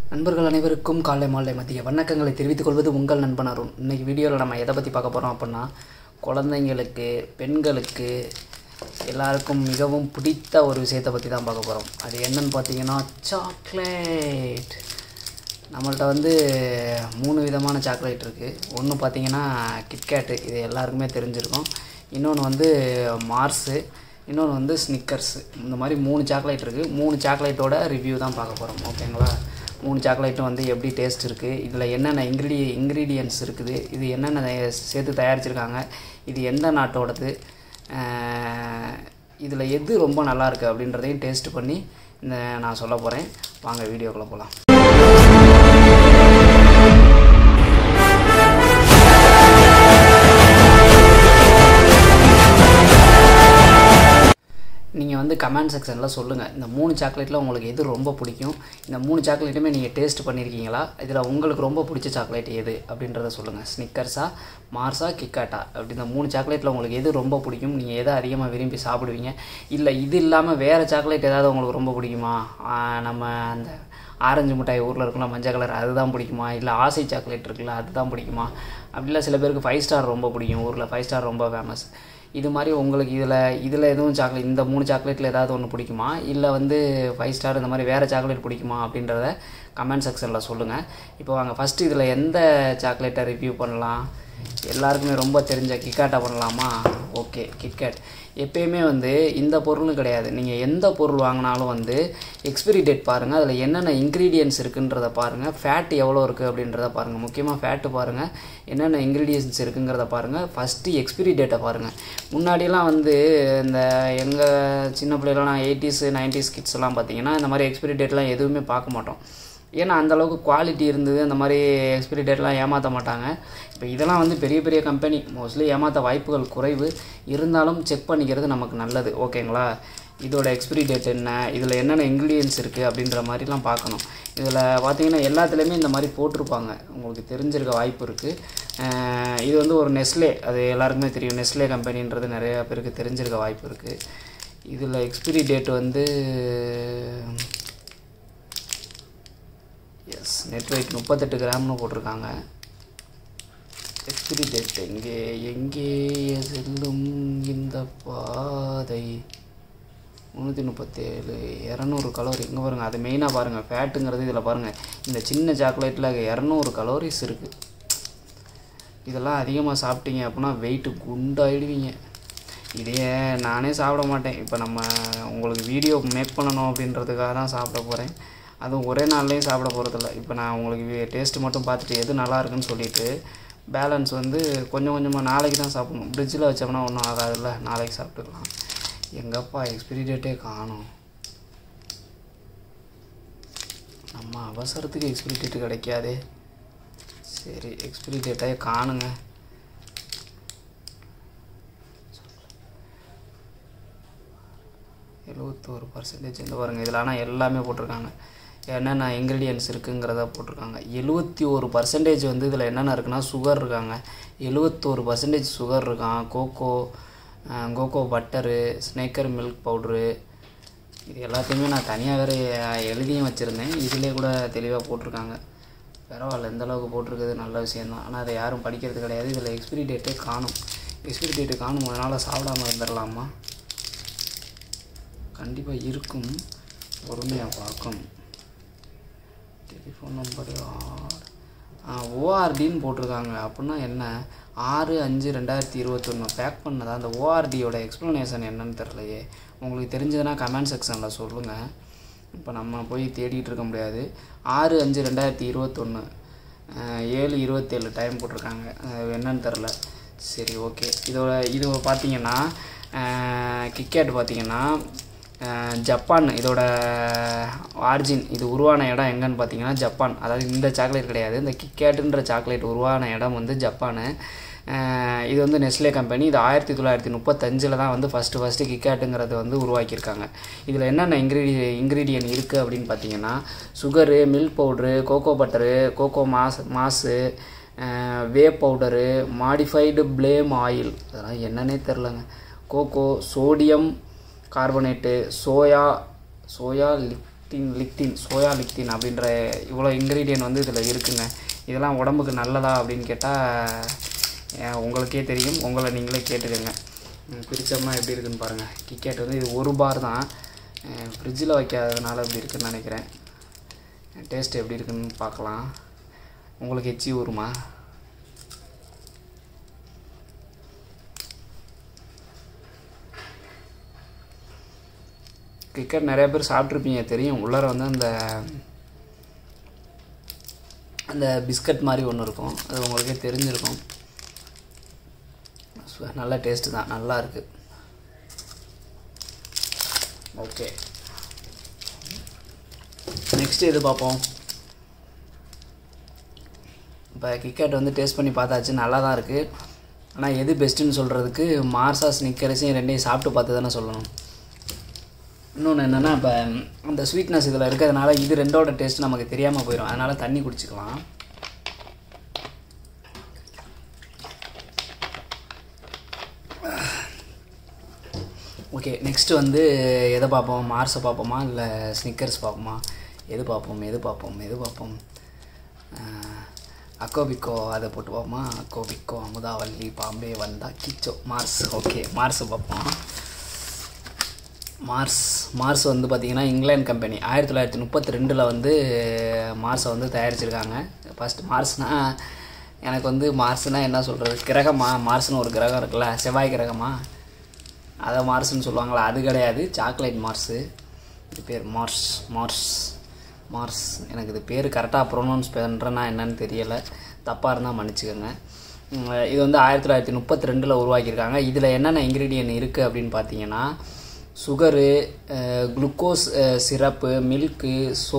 நண்பர்கள் அனைவருக்கும் காலை மாலை மதிய வணக்கங்களை தெரிவித்துக் கொள்வது உங்கள் நண்பன் அருண் இன்னைக்கு வீடியோவில் நம்ம எதை பற்றி பார்க்க போகிறோம் அப்படின்னா குழந்தைங்களுக்கு பெண்களுக்கு எல்லாருக்கும் மிகவும் பிடித்த ஒரு விஷயத்தை பற்றி தான் பார்க்க போகிறோம் அது என்னன்னு பார்த்தீங்கன்னா சாக்லேட் நம்மள்ட்ட வந்து மூணு விதமான சாக்லேட் இருக்குது ஒன்று பார்த்தீங்கன்னா கிட்கேட்டு இது எல்லாருக்குமே தெரிஞ்சிருக்கும் இன்னொன்று வந்து மார்ஸு இன்னொன்று வந்து ஸ்னிக்கர்ஸு இந்த மாதிரி மூணு சாக்லேட் இருக்குது மூணு சாக்லேட்டோட ரிவ்யூ தான் பார்க்க போகிறோம் ஓகேங்களா மூணு சாக்லேட்டும் வந்து எப்படி டேஸ்ட் இருக்குது இதில் என்னென்ன இன்க்ரீடி இன்க்ரீடியன்ட்ஸ் இருக்குது இது என்னென்ன சேர்த்து தயாரிச்சிருக்காங்க இது எந்த நாட்டோடது இதில் எது ரொம்ப நல்லா இருக்குது அப்படின்றதையும் டேஸ்ட் பண்ணி இந்த நான் சொல்ல போகிறேன் வாங்க வீடியோக்குள்ளே போகலாம் நீங்கள் வந்து கமெண்ட் செக்ஷனில் சொல்லுங்கள் இந்த மூணு சாக்லேட்டில் உங்களுக்கு எது ரொம்ப பிடிக்கும் இந்த மூணு சாக்லேட்டுமே நீங்கள் டேஸ்ட் பண்ணியிருக்கீங்களா இதில் உங்களுக்கு ரொம்ப பிடிச்ச சாக்லேட் எது அப்படின்றத சொல்லுங்கள் ஸ்னிக்கர்ஸா மார்ஸா கிக்காட்டா அப்படி இந்த மூணு சாக்லேட்டில் உங்களுக்கு எது ரொம்ப பிடிக்கும் நீங்கள் எதை அதிகமாக விரும்பி சாப்பிடுவீங்க இல்லை இது இல்லாமல் வேறு சாக்லேட் ஏதாவது உங்களுக்கு ரொம்ப பிடிக்குமா ஆஹ் நம்ம அந்த ஆரஞ்சு மிட்டாய் ஊரில் இருக்குல்ல மஞ்சள் கலர் அதுதான் பிடிக்குமா இல்லை ஆசை சாக்லேட் இருக்குல்ல அதுதான் பிடிக்குமா அப்படிலாம் சில பேருக்கு ஃபைவ் ஸ்டார் ரொம்ப பிடிக்கும் ஊரில் ஃபைவ் ஸ்டார் ரொம்ப ஃபேமஸ் இது மாதிரி உங்களுக்கு இதில் இதில் எதுவும் சாக்லேட் இந்த மூணு சாக்லேட்டில் ஏதாவது ஒன்று பிடிக்குமா இல்லை வந்து ஃபைவ் ஸ்டார் இந்த மாதிரி வேறு சாக்லேட் பிடிக்குமா அப்படின்றத கமெண்ட் செக்ஷனில் சொல்லுங்கள் இப்போ வாங்க ஃபஸ்ட்டு இதில் எந்த சாக்லேட்டை ரிவ்யூ பண்ணலாம் எல்லாருக்குமே ரொம்ப தெரிஞ்ச கிட்கேட்டை பண்ணலாமா ஓகே கிட்கேட் எப்பயுமே வந்து இந்த பொருள்னு கிடையாது நீங்கள் எந்த பொருள் வாங்கினாலும் வந்து எக்ஸ்பிரி டேட் பாருங்கள் அதில் என்னென்ன இன்க்ரீடியன்ஸ் இருக்குன்றத பாருங்கள் ஃபேட் எவ்வளோ இருக்குது அப்படின்றத பாருங்கள் முக்கியமாக ஃபேட்டு பாருங்கள் என்னென்ன இன்க்ரீடியன்ஸ் இருக்குங்கிறத பாருங்கள் ஃபஸ்ட்டு எக்ஸ்பிரி டேட்டை பாருங்கள் முன்னாடியெல்லாம் வந்து இந்த எங்கள் சின்ன பிள்ளைலாம் எயிட்டிஸ் நைன்டிஸ் கிட்ஸ் எல்லாம் பார்த்தீங்கன்னா இந்த மாதிரி எக்ஸ்பிரி டேட்லாம் எதுவுமே பார்க்க மாட்டோம் ஏன்னா அந்தளவுக்கு குவாலிட்டி இருந்தது அந்த மாதிரி எக்ஸ்பிரி டேட்லாம் ஏமாற்ற மாட்டாங்க இப்போ இதெல்லாம் வந்து பெரிய பெரிய கம்பெனி மோஸ்ட்லி ஏமாற்ற வாய்ப்புகள் குறைவு இருந்தாலும் செக் பண்ணிக்கிறது நமக்கு நல்லது ஓகேங்களா இதோட எக்ஸ்பிரி டேட் என்ன இதில் என்னென்ன இன்க்ரீடியன்ஸ் இருக்குது அப்படின்ற மாதிரிலாம் பார்க்கணும் இதில் பார்த்தீங்கன்னா எல்லாத்துலேயுமே இந்த மாதிரி போட்டிருப்பாங்க உங்களுக்கு தெரிஞ்சிருக்க வாய்ப்பு இருக்குது இது வந்து ஒரு நெஸ்லே அது எல்லாருக்குமே தெரியும் நெஸ்லே கம்பெனின்றது நிறையா பேருக்கு தெரிஞ்சிருக்க வாய்ப்பு இருக்குது இதில் எக்ஸ்பிரி டேட் வந்து எஸ் நெட் வெயிட் முப்பத்தெட்டு கிராம்னு போட்டிருக்காங்க எக்ஸ்பிரி டேட் எங்கே எங்கே செல்லும் இந்த பாதை முந்நூற்றி முப்பத்தேழு இரநூறு கலோரி இங்கே பாருங்கள் அது மெயினாக பாருங்கள் ஃபேட்டுங்கிறது இதில் பாருங்கள் இந்த சின்ன சாக்லேட்டில் இரநூறு கலோரிஸ் இருக்குது இதெல்லாம் அதிகமாக சாப்பிட்டீங்க அப்படின்னா வெயிட்டு குண்டாயிடுவீங்க இதே நானே சாப்பிட மாட்டேன் இப்போ நம்ம உங்களுக்கு வீடியோ மேக் பண்ணணும் அப்படின்றதுக்காக தான் சாப்பிட போகிறேன் அதுவும் ஒரே நாள்லேயும் சாப்பிட போகிறதில்ல இப்போ நான் உங்களுக்கு டேஸ்ட்டு மட்டும் பார்த்துட்டு எது நல்லா இருக்குன்னு சொல்லிவிட்டு பேலன்ஸ் வந்து கொஞ்சம் கொஞ்சமாக நாளைக்கு தான் சாப்பிடணும் ஃப்ரிட்ஜில் வச்சோம்னா ஒன்றும் ஆகாதுல்ல நாளைக்கு சாப்பிட்டுக்கலாம் எங்கப்பா எக்ஸ்பிரி டேட்டே காணும் நம்ம அவசரத்துக்கு எக்ஸ்பிரி டேட்டு கிடைக்காதே சரி எக்ஸ்பிரி டேட்டே காணுங்க எழுபத்தோரு பர்சன்டேஜ் இந்த பாருங்கள் இதில் ஆனால் எல்லாமே போட்டிருக்காங்க என்னென்ன இன்க்ரீடியன்ஸ் இருக்குங்கிறத போட்டிருக்காங்க எழுபத்தி ஒரு பர்சன்டேஜ் வந்து இதில் என்னென்ன இருக்குன்னா சுகர் இருக்காங்க எழுபத்தோரு பர்சன்டேஜ் சுகர் இருக்கான் cocoa cocoa butter snicker milk powder இது எல்லாத்தையுமே நான் தனியாக வேறு எழுதியும் வச்சுருந்தேன் இதிலே கூட தெளிவாக போட்டிருக்காங்க பரவாயில்ல எந்த அளவுக்கு போட்டிருக்கிறது நல்ல விஷயந்தான் ஆனால் அதை யாரும் படிக்கிறது கிடையாது இதில் எக்ஸ்பிரி டேட்டே காணும் எக்ஸ்பிரி டேட்டு காணும் அதனால் சாப்பிடாம இருந்துடலாமா கண்டிப்பாக இருக்கும் பொறுமையாக பார்க்கணும் டெலிஃபோன் நம்பர் ஆறு ஓஆர்டின்னு போட்டிருக்காங்க அப்படின்னா என்ன ஆறு அஞ்சு ரெண்டாயிரத்தி இருபத்தொன்று பேக் பண்ணதா அந்த ஓஆர்டியோட எக்ஸ்ப்ளனேஷன் என்னன்னு தெரிலையே உங்களுக்கு தெரிஞ்சதுன்னா கமெண்ட் செக்ஷனில் சொல்லுங்கள் இப்போ நம்ம போய் தேடிட்டு இருக்க முடியாது ஆறு அஞ்சு ரெண்டாயிரத்தி இருபத்தொன்று ஏழு இருபத்தேழு டைம் போட்டிருக்காங்க அது என்னன்னு தெரில சரி ஓகே இதோட இது பார்த்தீங்கன்னா கிக்கெட் பார்த்தீங்கன்னா ஜப்பான் இதோட ஆர்ஜின் இது உருவான இடம் எங்கன்னு பார்த்தீங்கன்னா ஜப்பான் அதாவது இந்த சாக்லேட் கிடையாது இந்த கிக்கேட்டுன்ற சாக்லேட் உருவான இடம் வந்து ஜப்பானு இது வந்து நெஸ்லே கம்பெனி இது ஆயிரத்தி தொள்ளாயிரத்தி முப்பத்தஞ்சில் தான் வந்து ஃபஸ்ட்டு ஃபஸ்ட்டு கிக்கேட்டுங்கிறது வந்து உருவாக்கியிருக்காங்க இதில் என்னென்ன இன்க்ரீடி இன்க்ரீடியன்ட் இருக்குது அப்படின்னு பார்த்தீங்கன்னா sugar milk powder cocoa butter cocoa mass mass whey powder modified palm oil அதெல்லாம் என்னன்னே தெரிலங்க cocoa sodium carbonate soya soya லிக் லிக்டின் லிக்டின் சோயா லிக்டின் அப்படின்ற இவ்வளோ இன்க்ரீடியன்ட் வந்து இதில் இருக்குங்க இதெல்லாம் உடம்புக்கு நல்லதா அப்படின்னு கேட்டால் உங்களுக்கே தெரியும் உங்களை நீங்களே கேட்டுக்கோங்க ம், பிரிச்சோம்னா எப்படி இருக்குன்னு பாருங்கள் கிக்கெட் வந்து இது ஒரு பார் தான் ஃப்ரிட்ஜில் வைக்காததுனால இப்படி இருக்குன்னு நினைக்கிறேன் டேஸ்ட் எப்படி இருக்குன்னு பார்க்கலாம் உங்களுக்கு எச்சி ஊறுமா கிரிக்கெட் நிறைய பேர் சாப்பிட்ருப்பீங்க தெரியும் உள்ளார வந்து அந்த அந்த பிஸ்கட் மாதிரி ஒன்று இருக்கும் அது உங்களுக்கே தெரிஞ்சிருக்கும் சு- நல்ல டேஸ்ட்டு தான் நல்லா இருக்குது ஓகே நெக்ஸ்ட் இது பார்ப்போம் இப்போ கிரிக்கெட் வந்து டேஸ்ட் பண்ணி பார்த்தாச்சு நல்லா தான் இருக்குது ஆனால் எது பெஸ்ட்டுன்னு சொல்கிறதுக்கு மார்சா ஸ்னிக்கர்ஸையும் ரெண்டையும் சாப்பிட்டு பார்த்து தானே சொல்லணும் இன்னொன்று என்னென்னா இப்போ அந்த ஸ்வீட்னஸ் இதில் இருக்கிறதுனால இது ரெண்டோட டேஸ்ட் நமக்கு தெரியாமல் போயிடும் அதனால் தண்ணி குடிச்சிக்கலாம் ஓகே நெக்ஸ்ட்டு வந்து எதை பார்ப்போம் மார்ஸை பார்ப்போமா இல்லை ஸ்னிக்கர்ஸ் பார்ப்போமா எது பார்ப்போம் எது பார்ப்போம் எது பார்ப்போம் ஆஹ், அக்கோபிக்கோ அதை போட்டு பார்ப்போமா அக்கோபிக்கோ அமுதாவல்லி பாம்பே வந்தா கிச்சோ மார்ஸ் ஓகே மார்ஸ் பார்ப்போம் மார்ஸ் மார்ஸ் வந்து பார்த்திங்கன்னா இங்கிலாந்து கம்பெனி ஆயிரத்தி தொள்ளாயிரத்தி முப்பத்தி ரெண்டில் வந்து மார்ஸை வந்து தயாரிச்சிருக்காங்க ஃபஸ்ட்டு மார்ஸ்னால் எனக்கு வந்து மார்ஸ்னால் என்ன சொல்கிறது கிரகமா மார்ஸ்னு ஒரு கிரகம் இருக்குல்ல செவ்வாய் கிரகமா அதை மார்ஸ்னு சொல்லுவாங்களா அது கிடையாது சாக்லேட் மார்ஸு இது பேர் மார்ஸ் மார்ஸ் மார்ஸ் எனக்கு இது பேர் கரெக்டாக ப்ரொனவுன்ஸ் பண்ணுறேன்னா என்னன்னு தெரியலை தப்பாக இருந்தால் மன்னிச்சுக்கோங்க உம், இது வந்து ஆயிரத்தி தொள்ளாயிரத்தி முப்பத்தி ரெண்டில் உருவாக்கியிருக்காங்க இதில் என்னென்ன இன்க்ரீடியன்ட் இருக்குது அப்படின்னு பார்த்தீங்கன்னா சுகரு குளுக்கோஸ் சிரப்பு மில்க்கு சோ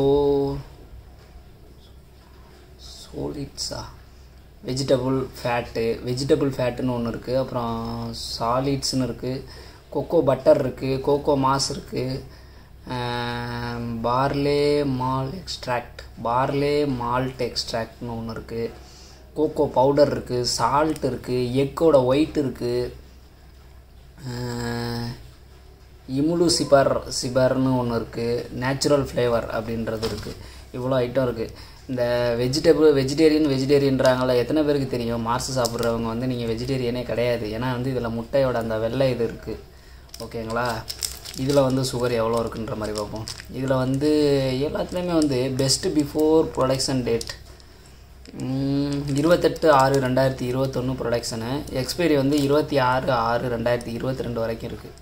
சோலிட்ஸா வெஜிடபுள் ஃபேட்டு வெஜிடபிள் ஃபேட்டுன்னு ஒன்று இருக்குது அப்புறம் சாலிட்ஸ்னு இருக்குது கொக்கோ பட்டர் இருக்குது கோகோ மாஸ் இருக்குது barley malt extract barley malt எக்ஸ்ட்ராக்ட்னு ஒன்று இருக்குது கோகோ பவுடர் இருக்குது சால்ட் இருக்குது எக்கோட ஒயிட் இருக்குது இமுலு சிபர் சிபர்னு ஒன்று இருக்குது நேச்சுரல் ஃப்ளேவர் அப்படின்றது இருக்குது இவ்வளோ ஐட்டம் இருக்குது இந்த வெஜிடபிள் வெஜிடேரியன் வெஜிடேரியன்றாங்கள எத்தனை பேருக்கு தெரியும் மார்ஸ் சாப்பிட்றவங்க வந்து நீங்கள் வெஜிடேரியனே கிடையாது ஏன்னா வந்து இதில் முட்டையோட அந்த வெள்ளை இது இருக்குது ஓகேங்களா இதில் வந்து சுகர் எவ்வளோ இருக்குன்ற மாதிரி பார்ப்போம் இதில் வந்து எல்லாத்துலேயுமே வந்து பெஸ்ட் பிஃபோர் ப்ரொடக்ஷன் டேட் இருபத்தெட்டு ஆறு ரெண்டாயிரத்தி இருபத்தொன்று ப்ரொடக்ஷனு எக்ஸ்பைரி வந்து இருபத்தி ஆறு ஆறு ரெண்டாயிரத்தி இருபத்தி ரெண்டு வரைக்கும் இருக்குது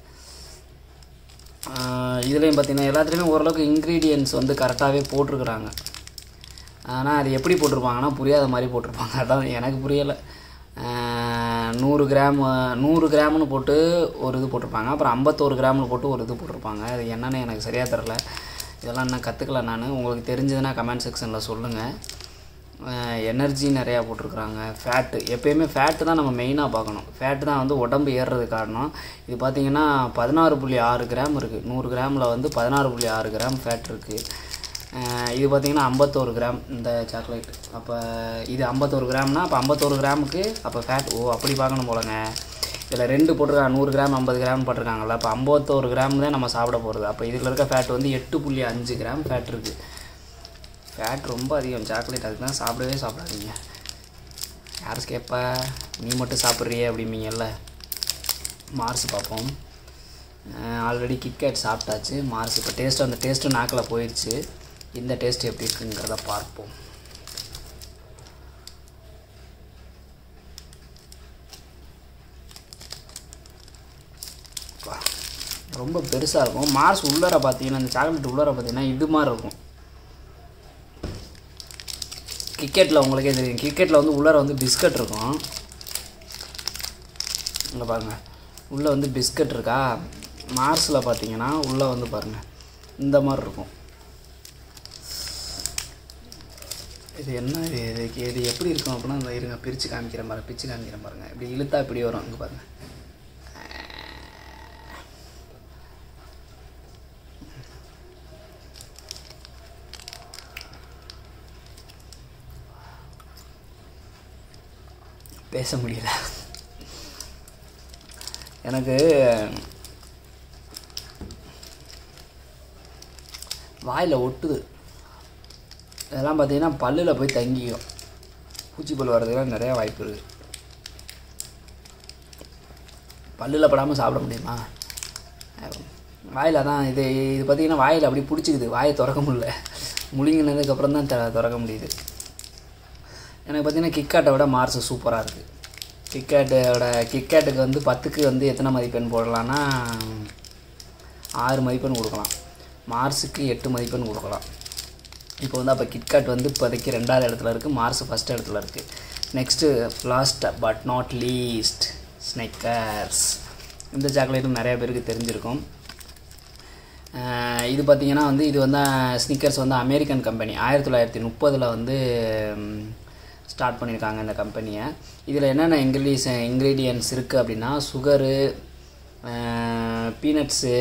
இதுலேயும் பார்த்தீங்கன்னா எல்லாத்துலேயுமே ஓரளவுக்கு இன்க்ரீடியன்ட்ஸ் வந்து கரெக்டாகவே போட்டிருக்கிறாங்க ஆனால் அது எப்படி போட்டிருப்பாங்கன்னா புரியாத மாதிரி போட்டிருப்பாங்க அதான் எனக்கு புரியலை நூறு கிராம் நூறு கிராம்னு போட்டு ஒரு இது போட்டிருப்பாங்க அப்புறம் ஐம்பத்தோரு கிராம்னு போட்டு ஒரு இது போட்டிருப்பாங்க அது என்னன்னு எனக்கு சரியாக தெரில இதெல்லாம் இன்னும் கற்றுக்கல நான் உங்களுக்கு தெரிஞ்சதுன்னா கமெண்ட் செக்ஷனில் சொல்லுங்கள் எனர்ஜி நிறையா போட்டிருக்குறாங்க ஃபேட்டு எப்பயுமே ஃபேட்டு தான் நம்ம மெயினாக பார்க்கணும் ஃபேட்டு தான் வந்து உடம்பு ஏறுறது காரணம் இது பார்த்திங்கன்னா பதினாறு புள்ளி ஆறு கிராம் இருக்குது நூறு கிராமில் வந்து பதினாறு புள்ளி ஆறு கிராம் ஃபேட் இருக்குது இது பார்த்திங்கன்னா ஐம்பத்தோரு கிராம் இந்த சாக்லேட் அப்போ இது ஐம்பத்தோரு கிராம்னா அப்போ ஐம்பத்தோரு கிராமுக்கு அப்போ ஃபேட் ஓ அப்படி பார்க்கணும் போலங்க இதில் ரெண்டு போட்டிருக்காங்க நூறு கிராம் ஐம்பது கிராம் போட்டிருக்காங்கல்ல அப்போ ஐம்பத்தோரு கிராம் தான் நம்ம சாப்பிட போகிறது அப்போ இதில் இருக்க ஃபேட் வந்து எட்டு புள்ளி அஞ்சு கிராம் ஃபேட் இருக்குது ஃபேட் ரொம்ப அதிகம் சாக்லேட் அதுக்கு தான் சாப்பிடவே சாப்பிடாதீங்க யார் கேட்பா நீ மட்டும் சாப்பிட்றியே அப்படிம்பீங்கல்ல மார்ஸ் பார்ப்போம் ஆல்ரெடி கிட்கேட் சாப்பிட்டாச்சு மார்ஸ் இப்போ டேஸ்ட்டு அந்த டேஸ்ட்டு நாக்கில் போயிடுச்சு இந்த டேஸ்ட் எப்படி இருக்குங்கிறத பார்ப்போம் வா. ரொம்ப பெருசாக இருக்கும் மார்ஸ் உள்ளார பார்த்தீங்கன்னா இந்த சாக்லேட் உள்ளார பார்த்தீங்கன்னா இது மாதிரி இருக்கும் கிரிக்கெட்டில் உங்களுக்கே தெரியும் கிரிக்கெட்டில் வந்து உள்ளார வந்து பிஸ்கட் இருக்கும் இங்கே பாருங்கள் உள்ளே வந்து பிஸ்கட் இருக்கா மார்ஸில் பார்த்தீங்கன்னா உள்ளே வந்து பாருங்கள் இந்த மாதிரி இருக்கும் இது என்ன இது இதுக்கு இது எப்படி இருக்கும் அப்படின்னா இந்த இருங்க பிரித்து காமிக்கிறேன் பாருங்க பிரித்து காமிக்கிறேன் பாருங்கள் இப்படி இழுத்தா இப்படி வரும் இங்கே பாருங்கள் பேச முடியல எனக்கு வாயில் ஒட்டுது இதெல்லாம் பார்த்தீங்கன்னா பல்லில் போய் தங்கிக்கும் பூச்சி பல் வர்றதுக்கெல்லாம் நிறையா வாய்ப்பு இருக்குது பல்லில் படாமல் சாப்பிட முடியுமா வாயில் தான் இது இது பார்த்தீங்கன்னா வாயில் அப்படி பிடிச்சிக்குது வாயை திறக்க முடியல முழுங்கினதுக்கப்புறம் தான் த திறக்க முடியுது எனக்கு பார்த்தீங்கன்னா கிக்காட்டை விட மார்ஸ் சூப்பராக இருக்குது கிக்காட்டோட கிக்காட்டுக்கு வந்து பத்துக்கு வந்து எத்தனை மதிப்பெண் போடலான்னா ஆறு மதிப்பெண் கொடுக்கலாம் மார்ஸுக்கு எட்டு மதிப்பெண் கொடுக்கலாம் இப்போ வந்து அப்போ கிட்காட் வந்து இப்போதைக்கு ரெண்டாவது இடத்துல இருக்குது மார்ஸ் ஃபஸ்ட் இடத்துல இருக்குது next last but not least Snickers இந்த சாக்லேட்டும் நிறைய பேருக்கு தெரிஞ்சிருக்கும் இது பார்த்திங்கன்னா வந்து இது வந்து ஸ்னிக்கர்ஸ் வந்து அமெரிக்கன் கம்பெனி ஆயிரத்தி தொள்ளாயிரத்தி முப்பதில் வந்து ஸ்டார்ட் பண்ணியிருக்காங்க இந்த கம்பெனியை இதில் என்னென்ன இன்க்ரீடியன்ஸ் இன்க்ரீடியன்ஸ் இருக்குது அப்படின்னா sugar peanuts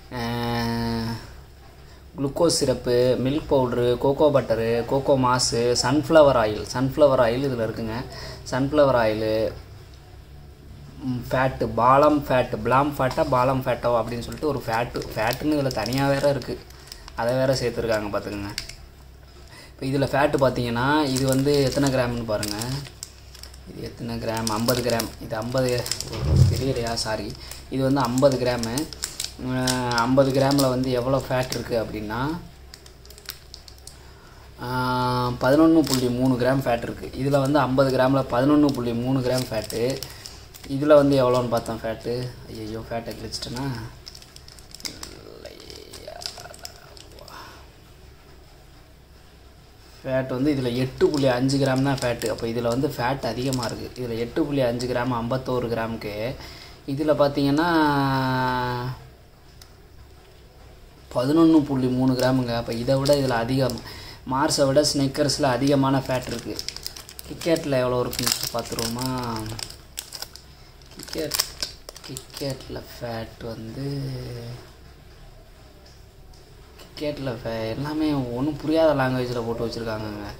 glucose syrup milk powder cocoa butter cocoa mass sunflower oil sunflower oil இதில் இருக்குங்க sunflower oil fat palm fat palm ஃபேட்டா பாலம் ஃபேட்டோ அப்படின்னு சொல்லிட்டு ஒரு ஃபேட்டு ஃபேட்டுன்னு இதில் தனியாக வேறு இருக்குது அதை வேறு சேர்த்துருக்காங்க பார்த்துக்குங்க இப்போ இதில் ஃபேட்டு பார்த்தீங்கன்னா இது வந்து எத்தனை கிராம்னு பாருங்கள் இது எத்தனை கிராம் ஐம்பது கிராம் இது ஐம்பது தெரியலையா சாரி இது வந்து ஐம்பது கிராமு ஐம்பது கிராமில் வந்து எவ்வளோ ஃபேட் இருக்குது அப்படின்னா பதினொன்று புள்ளி மூணு கிராம் ஃபேட் இருக்குது இதில் வந்து ஐம்பது கிராமில் பதினொன்று புள்ளி மூணு கிராம் ஃபேட்டு இதில் வந்து எவ்வளோன்னு பார்த்தோம் ஃபேட்டு ஐயோ ஃபேட்டை கிழிச்சிட்டேன்னா ஃபேட் வந்து இதில் எட்டு புள்ளி அஞ்சு கிராம் தான் ஃபேட்டு அப்போ இதில் வந்து ஃபேட் அதிகமாக இருக்குது இதில் எட்டு புள்ளி அஞ்சு கிராம் ஐம்பத்தோரு கிராமுக்கு இதில் பார்த்தீங்கன்னா பதினொன்று புள்ளி மூணு கிராமுங்க அப்போ இதை விட இதில் அதிகம் மார்ஸை விட ஸ்னெக்கர்ஸில் அதிகமான ஃபேட் இருக்குது கிக்கெட்டில் எவ்வளோ இருக்குன்னு பார்த்துருவோமா கிக்கெட் கிக்கெட்டில் ஃபேட் வந்து கிக்கெட்டில் ஃபே எல்லாமே ஒன்றும் புரியாத லாங்குவேஜில் போட்டு வச்சுருக்காங்கங்க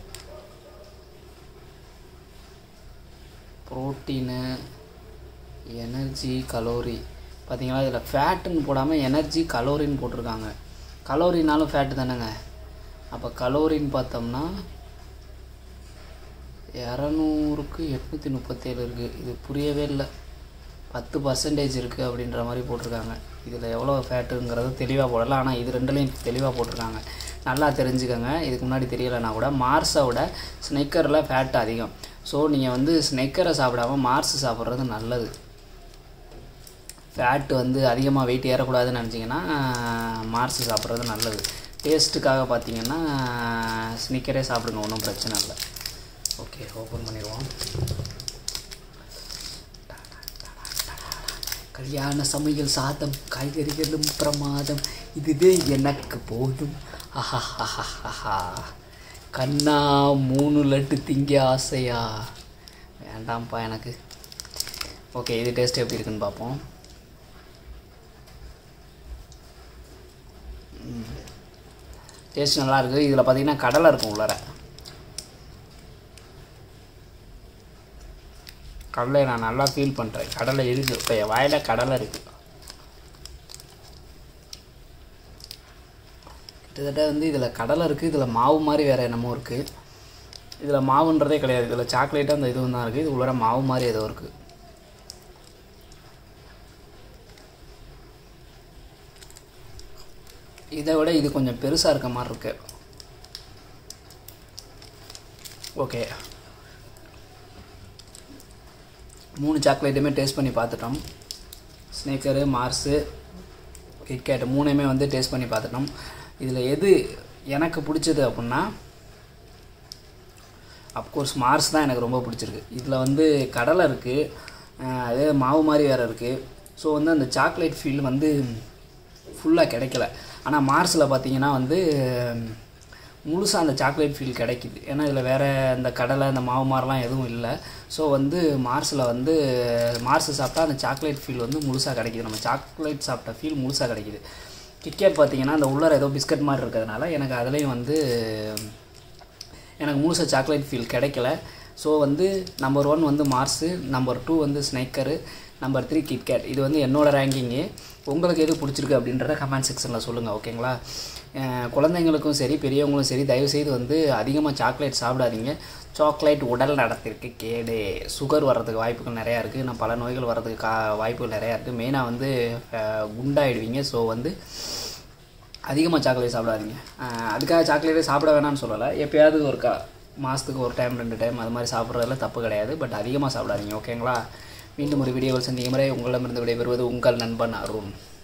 ப்ரோட்டீனு எனர்ஜி கலோரி பார்த்தீங்களா இதில் ஃபேட்டுன்னு போடாமல் எனர்ஜி கலோரின்னு போட்டிருக்காங்க கலோரினாலும் ஃபேட்டு தானேங்க அப்போ கலோரின்னு பார்த்தோம்னா இரநூறுக்கு எட்நூற்றி முப்பத்தேழு இருக்குது இது புரியவே இல்லை பத்து பர்சன்டேஜ் இருக்குது அப்படின்ற மாதிரி போட்டிருக்காங்க இதில் எவ்வளோ ஃபேட்டுங்கிறது தெளிவாக போடலை ஆனால் இது ரெண்டுலேயும் தெளிவாக போட்டிருக்காங்க நல்லா தெரிஞ்சுக்கோங்க இதுக்கு முன்னாடி தெரியலைன்னா கூட மார்ஸை விட ஸ்னெக்கரில் ஃபேட் அதிகம் ஸோ நீங்கள் வந்து ஸ்னெக்கரை சாப்பிடாம மார்ஸ் சாப்பிட்றது நல்லது ஃபேட்டு வந்து அதிகமாக வெயிட் ஏறக்கூடாதுன்னு நினச்சிங்கன்னா மார்ஸ் சாப்பிட்றது நல்லது டேஸ்ட்டுக்காக பார்த்தீங்கன்னா ஸ்னிக்கரே சாப்பிடுங்க ஒன்றும் பிரச்சனை இல்லை ஓகே ஓப்பன் பண்ணிடுவோம் கல்யாண சமையல் சாதம் காய்கறிகளும் பிரமாதம் இதுவே எனக்கு போதும் ஆஹா கண்ணா மூணு லட்டு திங்க ஆசையா வேண்டாம்ப்பா எனக்கு ஓகே இது டேஸ்ட் எப்படி இருக்குன்னு பார்ப்போம் டேஸ்ட் நல்லா இருக்குது இதில் பார்த்தீங்கன்னா கடலை இருக்கும் உள்ளார கடலை நான் நல்லா ஃபீல் பண்ணுறேன் கடலை இருக்குது இப்போ என் வாயில் கடலை இருக்குது கிட்டத்தட்ட வந்து இதில் கடலை இருக்குது இதில் மாவு மாதிரி வேறு என்னமோ இருக்குது இதில் மாவுன்றதே கிடையாது இதில் சாக்லேட்டாக அந்த இதுவும் தான் இருக்குது இது உள்ளார மாவு மாதிரி ஏதோ இருக்குது இதை விட இது கொஞ்சம் பெருசாக இருக்க மாதிரி இருக்கு ஓகே மூணு சாக்லேட்டுமே டேஸ்ட் பண்ணி பார்த்துட்டோம் ஸ்னேக்கரு மார்ஸு கிட்கேட் மூணுமே வந்து டேஸ்ட் பண்ணி பார்த்துட்டோம் இதில் எது எனக்கு பிடிச்சது அப்படின்னா அப்கோர்ஸ் மார்ஸ் தான் எனக்கு ரொம்ப பிடிச்சிருக்கு இதில் வந்து கடலை இருக்குது அதே மாவு மாதிரி வேறு இருக்குது ஸோ வந்து அந்த சாக்லேட் ஃபீல் வந்து ஃபுல்லாக கிடைக்கல ஆனால் மார்ஸில் பார்த்தீங்கன்னா வந்து முழுசாக அந்த சாக்லேட் ஃபீல் கிடைக்குது ஏன்னா இதில் வேறு இந்த கடலை இந்த மாவு மாதிரிலாம் எதுவும் இல்லை ஸோ வந்து மார்ஸில் வந்து மார்ஸ் சாப்பிட்டா அந்த சாக்லேட் ஃபீல் வந்து முழுசாக கிடைக்குது நம்ம சாக்லேட் சாப்பிட்ட ஃபீல் முழுசாக கிடைக்குது கிட்கேட் பார்த்தீங்கன்னா அந்த உள்ளார ஏதோ பிஸ்கட் மாதிரி இருக்கிறதுனால எனக்கு அதுலேயும் வந்து எனக்கு முழுசாக சாக்லேட் ஃபீல் கிடைக்கல ஸோ வந்து நம்பர் ஒன் வந்து மார்ஸு நம்பர் டூ வந்து ஸ்னேக்கரு நம்பர் த்ரீ கிட்கேட் இது வந்து என்னோட ரேங்கிங்கு உங்களுக்கு எது பிடிச்சிருக்கு அப்படின்றத கமெண்ட் செக்ஷனில் சொல்லுங்கள் ஓகேங்களா அஹ் குழந்தைங்களுக்கும் சரி பெரியவங்களும் சரி தயவுசெய்து வந்து அதிகமாக சாக்லேட் சாப்பிடாதீங்க சாக்லேட் உடல் நடத்திற்கு கேடு சுகர் வர்றதுக்கு வாய்ப்புகள் நிறையா இருக்குது நான் பல நோய்கள் வர்றதுக்கு கா வாய்ப்புகள் நிறையா இருக்குது மெயினாக வந்து அஹ் குண்டாயிடுவீங்க ஸோ வந்து அதிகமாக சாக்லேட் சாப்பிடாதீங்க அஹ் அதுக்காக சாக்லேட்டே சாப்பிட வேணாம்னு சொல்லலை எப்பயாவது ஒரு கா மாதத்துக்கு ஒரு டைம் ரெண்டு டைம் அது மாதிரி சாப்பிட்றதுல தப்பு கிடையாது பட் அதிகமாக சாப்பிடாதீங்க ஓகேங்களா மீண்டும் ஒரு வீடியோவில் சந்திக்கும் முறை உங்களிடமிருந்து விடைபெறுவது உங்கள் நண்பன் அருண்